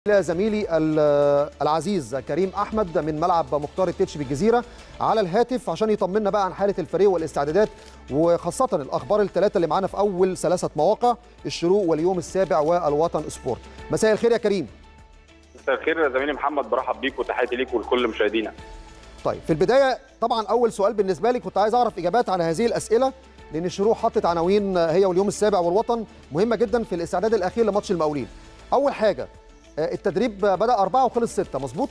الى زميلي العزيز كريم احمد من ملعب مختار التتش بالجزيره على الهاتف عشان يطمنا بقى عن حاله الفريق والاستعدادات وخاصه الاخبار الثلاثه اللي معانا في اول ثلاثه مواقع الشروق واليوم السابع والوطن سبورت مساء الخير يا كريم مساء الخير يا زميلي محمد برحب بيك وتحياتي ليك ولكل مشاهدينا طيب في البدايه طبعا اول سؤال بالنسبه لي كنت عايز اعرف اجابات على هذه الاسئله لان الشروق حطت عناوين هي واليوم السابع والوطن مهمه جدا في الاستعداد الاخير لماتش المقاولين اول حاجه التدريب بدا أربعة وخلص ستة مظبوط؟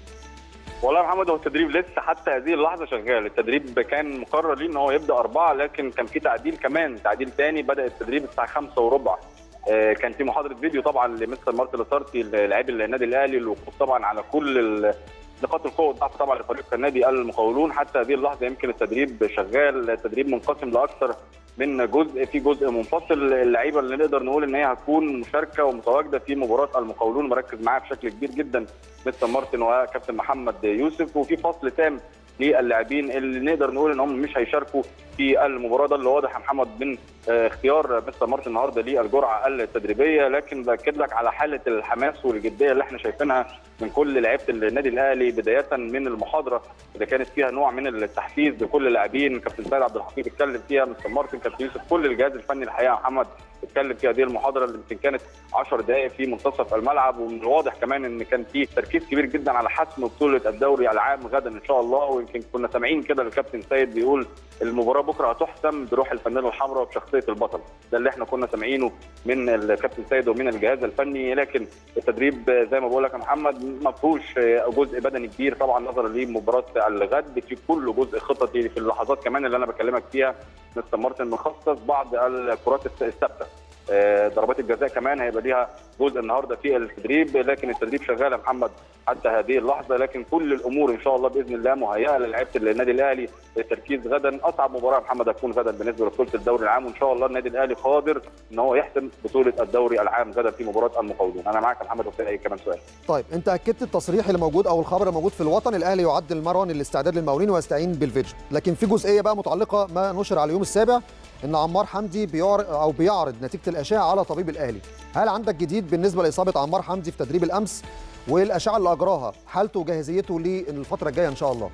والله يا محمد هو التدريب لسه حتى هذه اللحظه شغال، التدريب كان مقرر ليه ان هو يبدا أربعة لكن كان في تعديل كمان، تعديل ثاني بدا التدريب الساعه خمسة وربع. كان في محاضره فيديو طبعا لمستر مارتن لاسارتي لاعبي النادي الاهلي الوقوف طبعا على كل نقاط القوه والضعف طبعا لفريق النادي المقاولون حتى هذه اللحظه يمكن التدريب شغال، التدريب منقسم لاكثر من جزء في جزء منفصل اللعيبه اللي نقدر نقول ان هي هتكون مشاركه ومتواجده في مباراه المقاولون مركز معاها بشكل كبير جدا مستر مارتن وكابتن محمد يوسف وفي فصل تام للاعبين اللي نقدر نقول ان هم مش هيشاركوا في المباراه ده اللي واضح يا محمد من اختيار مستر مارتن النهارده للجرعه التدريبيه لكن باكد لك على حاله الحماس والجديه اللي احنا شايفينها من كل لعيبه النادي الاهلي بدايه من المحاضره اللي كانت فيها نوع من التحفيز لكل اللاعبين كابتن سيد عبد الحفيظ اتكلم فيها مستر مارتن كابتن يوسف كل الجهاز الفني الحقيقه يا محمد اتكلم في هذه المحاضره اللي يمكن كانت 10 دقائق في منتصف الملعب ومن الواضح كمان ان كان في تركيز كبير جدا على حسم بطوله الدوري العام غدا ان شاء الله ويمكن كنا سامعين كده الكابتن سيد بيقول المباراه بكره هتحسم بروح الفانيلا الحمراء وبشخصيه البطل ده اللي احنا كنا سامعينه من الكابتن سيد ومن الجهاز الفني لكن التدريب زي ما بقول لك يا محمد ما فيهوش جزء بدني كبير طبعا نظرا لمباراه الغد في كل جزء خططي في اللحظات كمان اللي انا بكلمك فيها مستر مارتن مخصص بعض الكرات الثابته ضربات الجزاء كمان هيبقى ليها جزء النهارده في التدريب لكن التدريب شغال يا محمد حتى هذه اللحظه لكن كل الامور ان شاء الله باذن الله مهيئه للعيبه النادي الاهلي للتركيز غدا اصعب مباراه محمد هتكون غدا بالنسبه لبطوله الدوري العام وان شاء الله النادي الاهلي قادر ان هو يحسم بطوله الدوري العام غدا في مباراه المقاولون انا معاك يا محمد وفي اي كمان سؤال طيب انت اكدت التصريح اللي موجود او الخبر الموجود في الوطن الاهلي يعد المرن للاستعداد للمقاولين ويستعين بالفيديو لكن في جزئيه بقى متعلقه ما نشر على اليوم السابع ان عمار حمدي بيعرض او بيعرض نتيجه الاشعه على طبيب الاهلي هل عندك جديد بالنسبه لاصابه عمار حمدي في تدريب الامس والاشعه اللي اجراها حالته وجاهزيته للفتره الجايه ان شاء الله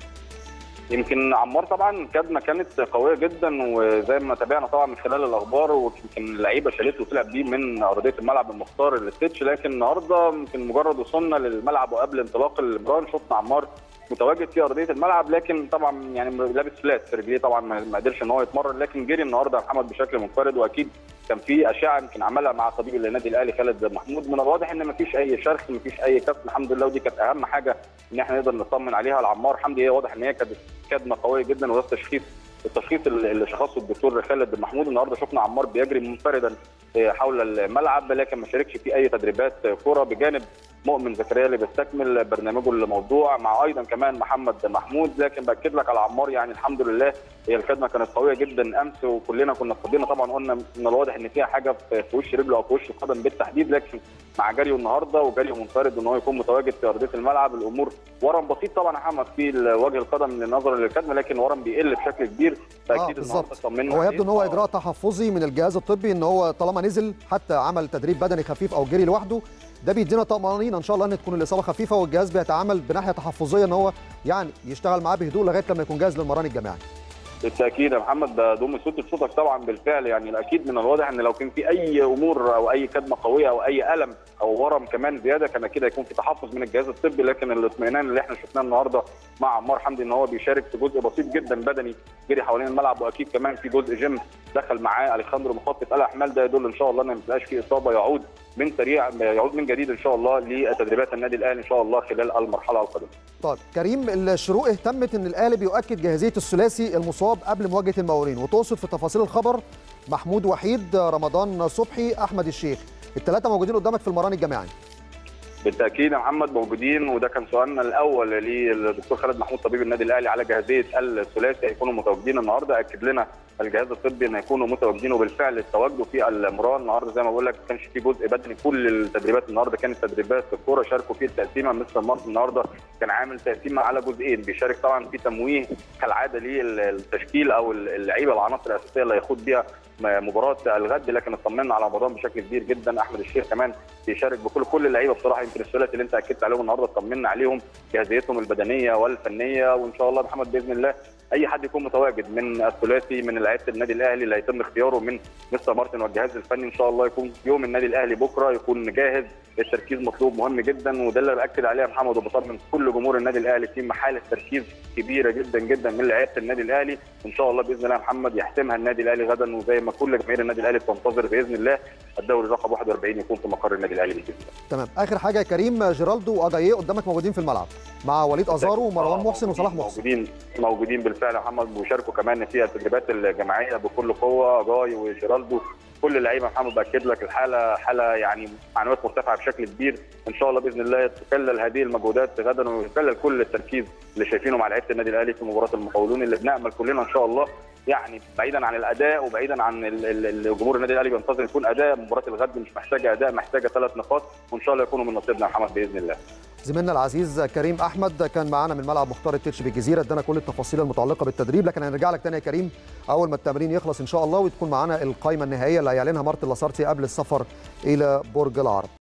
يمكن عمار طبعا كدمه كانت قويه جدا وزي ما تابعنا طبعا من خلال الاخبار ويمكن اللعيبه شالته وطلع بيه من ارضيه الملعب المختار الستيتش لكن النهارده يمكن مجرد وصلنا للملعب وقبل انطلاق المباراه شفنا عمار متواجد في ارضيه الملعب لكن طبعا يعني لابس فلات في رجليه طبعا ما قدرش ان هو يتمرن لكن جري النهارده محمد بشكل منفرد واكيد كان في اشعه يمكن عملها مع طبيب النادي الاهلي خالد محمود من الواضح ان ما فيش اي شرخ ما فيش اي كسر الحمد لله ودي كانت اهم حاجه ان احنا نقدر نطمن عليها لعمار حمدي هي واضح ان هي كانت كدمه قويه جدا وده التشخيص التشخيص اللي شخصه الدكتور خالد محمود النهارده شفنا عمار بيجري منفردا حول الملعب لكن ما شاركش في اي تدريبات كره بجانب مؤمن زكريا اللي بيستكمل برنامجه الموضوع مع ايضا كمان محمد محمود لكن باكد لك على عمار يعني الحمد لله هي الخدمه كانت قويه جدا امس وكلنا كنا فاضيين طبعا قلنا من الواضح ان فيها حاجه في وش رجله او في وش القدم بالتحديد لكن مع جريه النهارده وجريه منفرد ان هو يكون متواجد في ارضيه الملعب الامور ورم بسيط طبعا يا محمد في وجه القدم نظرا للكدمه لكن ورم بيقل بشكل كبير فاكيد آه بالظبط هو يبدو ان هو اجراء تحفظي من الجهاز الطبي ان هو طالما نزل حتى عمل تدريب بدني خفيف او جري لوحده ده بيدينا طمانينه ان شاء الله ان تكون الاصابه خفيفه والجهاز بيتعامل بناحيه تحفظيه ان هو يعني يشتغل معاه بهدوء لغايه لما يكون جاهز للمران الجماعي بالتاكيد يا محمد ده ضم صوت صوتك طبعا بالفعل يعني الاكيد من الواضح ان لو كان في اي امور او اي كدمه قويه او اي الم او ورم كمان زياده كان كده يكون في تحفظ من الجهاز الطبي لكن الاطمئنان اللي احنا شفناه النهارده مع عمار حمدي ان هو بيشارك في جزء بسيط جدا بدني جري حوالين الملعب واكيد كمان في جزء جيم دخل معاه اليخاندرو مخطط الاحمال ده يدل ان شاء الله ان ما تبقاش في اصابه يعود من سريع يعود من جديد ان شاء الله لتدريبات النادي الاهلي ان شاء الله خلال المرحله القادمه. طيب كريم الشروق اهتمت ان الاهلي بيؤكد جاهزيه الثلاثي المصاب قبل مواجهه المقاولين وتقصد في تفاصيل الخبر محمود وحيد رمضان صبحي احمد الشيخ الثلاثه موجودين قدامك في المران الجماعي. بالتاكيد يا محمد موجودين وده كان سؤالنا الاول للدكتور خالد محمود طبيب النادي الاهلي على جاهزيه الثلاثي هيكونوا متواجدين النهارده اكد لنا الجهاز الطبي ان يكونوا متواجدين وبالفعل التواجد في المران النهارده زي ما بقول لك ما كانش في جزء بدني كل التدريبات النهارده كانت تدريبات في الكوره شاركوا في التقسيمه مستر مارتن النهارده كان عامل تقسيمه على جزئين بيشارك طبعا في تمويه كالعاده للتشكيل او اللعيبه العناصر الاساسيه اللي هيخوض بيها مباراه الغد لكن اطمنا على رمضان بشكل كبير جدا احمد الشيخ كمان بيشارك بكل كل اللعيبه بصراحه يمكن الثلاثي اللي انت اكدت عليهم النهارده اطمنا عليهم جاهزيتهم البدنيه والفنيه وان شاء الله محمد باذن الله اي حد يكون متواجد من الثلاثي من لعيبه النادي الاهلي اللي هيتم اختياره من مستر مارتن والجهاز الفني ان شاء الله يكون يوم النادي الاهلي بكره يكون جاهز التركيز مطلوب مهم جدا وده اللي باكد عليه محمد وبطمن كل جمهور النادي الاهلي في محاله تركيز كبيره جدا جدا من لعيبه النادي الاهلي ان شاء الله باذن الله محمد يحسمها النادي الاهلي غدا وزي ما كل جماهير النادي الاهلي بتنتظر باذن الله الدوري رقم 41 يكون في مقر النادي الاهلي باذن الله تمام اخر حاجه يا كريم جيرالدو واجاييه قدامك موجودين في الملعب مع وليد ازارو ومروان محسن وصلاح محسن موجودين موجودين بالفعل يا محمد وشاركوا كمان في التدريبات الجماعيه بكل قوه جاي وجيرالدو كل اللعيبه محمد باكد لك الحاله حاله يعني معنويات مرتفعه بشكل كبير ان شاء الله باذن الله تكلل هذه المجهودات غدا ويكلل كل التركيز اللي شايفينه مع لعيبه النادي الاهلي في مباراه المقاولون اللي بنامل كلنا ان شاء الله يعني بعيدا عن الاداء وبعيدا عن الجمهور النادي الاهلي بينتظر يكون اداء مباراه الغد مش محتاجه اداء محتاجه ثلاث نقاط وان شاء الله يكونوا من نصيبنا يا محمد باذن الله زميلنا العزيز كريم احمد كان معانا من ملعب مختار التتش بالجزيره ادانا كل التفاصيل المتعلقه بالتدريب لكن هنرجع لك تاني يا كريم اول ما التمرين يخلص ان شاء الله وتكون معانا القائمه النهائيه اللي هيعلنها مارتن لاسارتي قبل السفر الى برج العرب